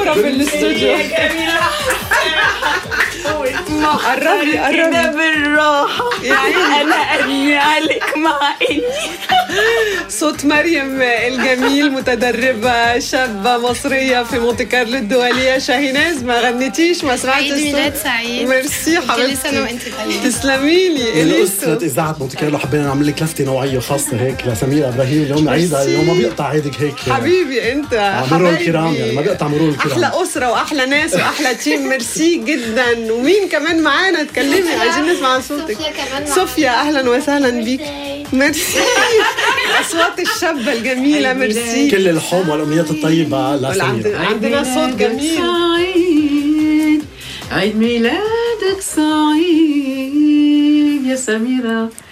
سمرة في الاستوديو قربي قربي بالراحة يعني أنا أرمي عليك مع إني صوت مريم الجميل متدربة شابة مصرية في مونتي كارلو الدولية شاهيناز ما غنيتيش ما سمعتش عيد ميلاد الصوت سعيد ميرسي كل حبيبتي سنة وأنت طيبة تسلمي لي من اليسو قصة إذاعة مونتي كارلو حبينا نعمل لك لفتة نوعية خاصة هيك لسميرة إبراهيم اليوم عيدها ميرسي. اليوم ما بيقطع عيدك هيك حبيبي انت آه، مرور حبايبي. الكرام يعني ما بيقطع مرور الكرام احلى اسره واحلى ناس واحلى تيم ميرسي جدا ومين كمان معانا تكلمي عايزين نسمع صوتك صوفيا كمان معانا. صوفيا اهلا وسهلا بيك ميرسي الاصوات الشابه الجميله ميرسي كل الحب والأمنيات الطيبة ولا عند- لسميرة عندنا صوت جميل سعيد عيد ميلادك سعيد يا سميرة